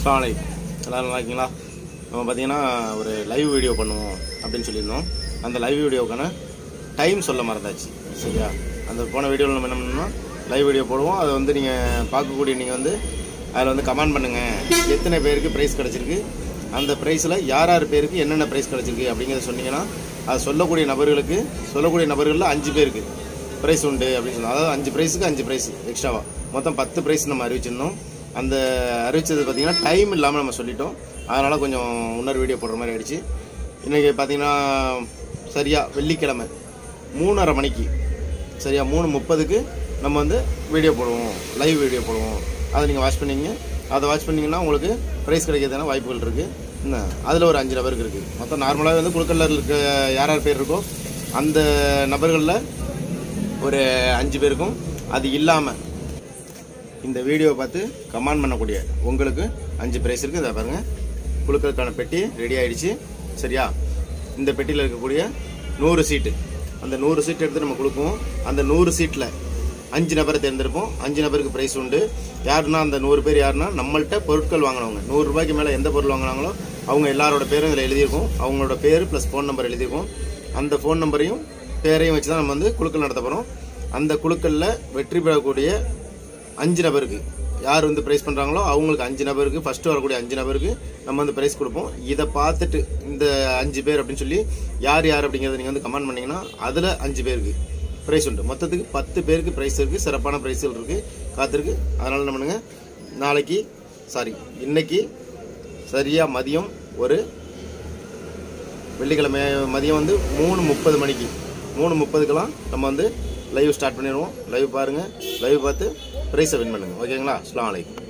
அஸ்ஸலாமு அலைக்கும் எல்லோரும் நல்லா இருக்கீங்களா நம்ம பார்த்தீங்கன்னா ஒரு லைவ் வீடியோ பண்ணுவோம் அப்படின்னு சொல்லியிருந்தோம் அந்த லைவ் வீடியோக்கான டைம் சொல்ல மறந்தாச்சு சரியா அந்த போன வீடியோவில் நம்ம என்ன பண்ணோம்னா லைவ் வீடியோ போடுவோம் அதை வந்து நீங்கள் பார்க்கக்கூடிய நீங்கள் வந்து அதில் வந்து கமெண்ட் பண்ணுங்கள் எத்தனை பேருக்கு ப்ரைஸ் கிடச்சிருக்கு அந்த ப்ரைஸில் யார் யார் பேருக்கு என்னென்ன ப்ரைஸ் கிடச்சிருக்கு அப்படிங்கிறத சொன்னீங்கன்னா அது சொல்லக்கூடிய நபர்களுக்கு சொல்லக்கூடிய நபர்களில் அஞ்சு பேருக்கு ப்ரைஸ் உண்டு அப்படின்னு சொன்னோம் அதாவது அஞ்சு ப்ரைஸுக்கு அஞ்சு ப்ரைஸ் எக்ஸ்ட்ராவாக மொத்தம் பத்து ப்ரைஸ் நம்ம அறிவிச்சிருந்தோம் அந்த அறிவிச்சது பார்த்தீங்கன்னா டைம் இல்லாமல் நம்ம சொல்லிட்டோம் அதனால் கொஞ்சம் இன்னொரு வீடியோ போடுற மாதிரி ஆயிடுச்சு இன்றைக்கி பார்த்தீங்கன்னா சரியாக வெள்ளிக்கிழமை மூணரை மணிக்கு சரியா மூணு முப்பதுக்கு நம்ம வந்து வீடியோ போடுவோம் லைவ் வீடியோ போடுவோம் அதை நீங்கள் வாட்ச் பண்ணீங்க அதை வாட்ச் பண்ணீங்கன்னா உங்களுக்கு ப்ரைஸ் கிடைக்கிறதுனா வாய்ப்புகள் இருக்குது என்ன அதில் ஒரு அஞ்சு நபருக்கு இருக்குது மொத்தம் நார்மலாகவே வந்து குழுக்கல்ல இருக்க யார் யார் பேர் இருக்கோ அந்த நபர்களில் ஒரு அஞ்சு பேருக்கும் அது இல்லாமல் இந்த வீடியோவை பார்த்து கமெண்ட் பண்ணக்கூடிய உங்களுக்கு அஞ்சு ப்ரைஸ் இருக்குது இதை பாருங்கள் குழுக்களுக்கான பெட்டி ரெடி ஆயிடுச்சு சரியா இந்த பெட்டியில் இருக்கக்கூடிய நூறு சீட்டு அந்த நூறு சீட் எடுத்து நம்ம கொடுப்போம் அந்த நூறு சீட்டில் அஞ்சு நபரை தேர்ந்தெடுப்போம் அஞ்சு நபருக்கு ப்ரைஸ் உண்டு யாருன்னா அந்த நூறு பேர் யாருன்னா நம்மள்ட்ட பொருட்கள் வாங்கினவங்க நூறு ரூபாய்க்கு மேலே எந்த பொருள் வாங்கினாங்களோ அவங்க எல்லாரோட பேரும் இதில் எழுதியிருக்கும் அவங்களோட பேர் ப்ளஸ் ஃபோன் நம்பர் எழுதியிருக்கும் அந்த ஃபோன் நம்பரையும் பேரையும் வச்சு தான் நம்ம வந்து குழுக்கள் நடத்த போகிறோம் அந்த குழுக்களில் வெற்றி பெறக்கூடிய அஞ்சு நபருக்கு யார் வந்து ப்ரைஸ் பண்ணுறாங்களோ அவங்களுக்கு அஞ்சு நபருக்கு ஃபர்ஸ்ட் வரக்கூடிய அஞ்சு நபருக்கு நம்ம வந்து ப்ரைஸ் கொடுப்போம் இதை பார்த்துட்டு இந்த அஞ்சு பேர் அப்படின்னு சொல்லி யார் யார் அப்படிங்கிறத நீங்கள் வந்து கமெண்ட் பண்ணீங்கன்னா அதில் அஞ்சு பேருக்கு ப்ரைஸ் உண்டு மொத்தத்துக்கு பத்து பேருக்கு ப்ரைஸ் இருக்குது சிறப்பான ப்ரைஸ்கள் இருக்குது காத்திருக்கு அதனால் என்ன பண்ணுங்க நாளைக்கு சாரி இன்னைக்கு சரியாக மதியம் ஒரு வெள்ளிக்கிழமை மதியம் வந்து மூணு முப்பது மணிக்கு மூணு முப்பதுக்கெல்லாம் நம்ம வந்து லைவ் ஸ்டார்ட் பண்ணிடுவோம் லைவ் பாருங்கள் லைவ் பார்த்து ப்ரைஸை வின் பண்ணுங்கள் ஓகேங்களா அஸ்ஸலாமு அலைக்கும்